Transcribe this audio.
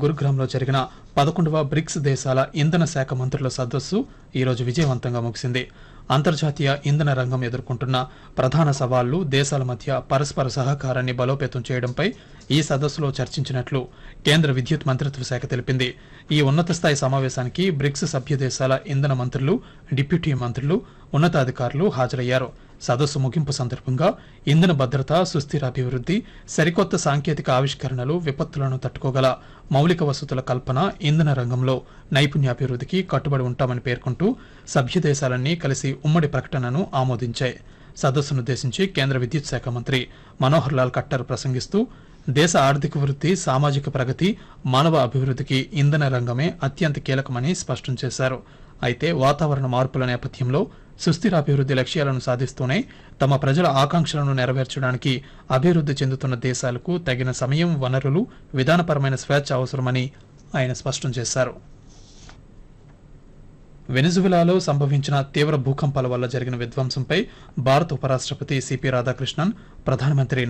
గురుగ్రామ్లో జరిగిన పదకొండవ బ్రిక్స్ దేశాల ఇంధన శాఖ మంత్రుల సదస్సు ఈరోజు విజయవంతంగా ముగిసింది అంతర్జాతీయ ఇంధన రంగం ఎదుర్కొంటున్న ప్రధాన సవాళ్లు దేశాల మధ్య పరస్పర సహకారాన్ని బలోపేతం చేయడంపై ఈ సదస్సులో చర్చించినట్లు కేంద్ర విద్యుత్ మంత్రిత్వ శాఖ తెలిపింది ఈ ఉన్నత స్థాయి సమావేశానికి బ్రిక్స్ సభ్య దేశాల ఇంధన మంత్రులు డిప్యూటీ మంత్రులు ఉన్నతాధికారులు హాజరయ్యారు సదస్సు ముగింపు సందర్భంగా ఇంధన భద్రత సుస్థిర అభివృద్ధి సరికొత్త సాంకేతిక ఆవిష్కరణలు విపత్తులను తట్టుకోగల మౌలిక వసతుల కల్పన ఇంధన రంగంలో నైపుణ్యాభివృద్ధికి కట్టుబడి ఉంటామని పేర్కొంటూ సభ్య దేశాలన్నీ కలిసి ఉమ్మడి ప్రకటనను ఆమోదించాయి సదస్సునుద్దేశించి కేంద్ర విద్యుత్ శాఖ మంత్రి మనోహర్ లాల్ ఖట్టర్ ప్రసంగిస్తూ దేశ ఆర్థిక వృద్ధి సామాజిక ప్రగతి మానవ అభివృద్ధికి ఇంధన రంగమే అత్యంత కీలకమని స్పష్టం చేశారు అయితే వాతావరణ మార్పుల నేపథ్యంలో సుస్థిర అభివృద్ధి లక్ష్యాలను సాధిస్తూనే తమ ప్రజల ఆకాంక్షలను నెరవేర్చడానికి అభివృద్ధి చెందుతున్న దేశాలకు తగిన సమయం వనరులు విధానపరమైన స్వేచ్ఛ అవసరమని ఆయన స్పష్టం చేశారు వెనిజువెలాలో సంభవించిన తీవ్ర భూకంపాల వల్ల జరిగిన విధ్వంసంపై భారత ఉపరాష్ట్రపతి సిపి రాధాకృష్ణన్ ప్రధానమంత్రి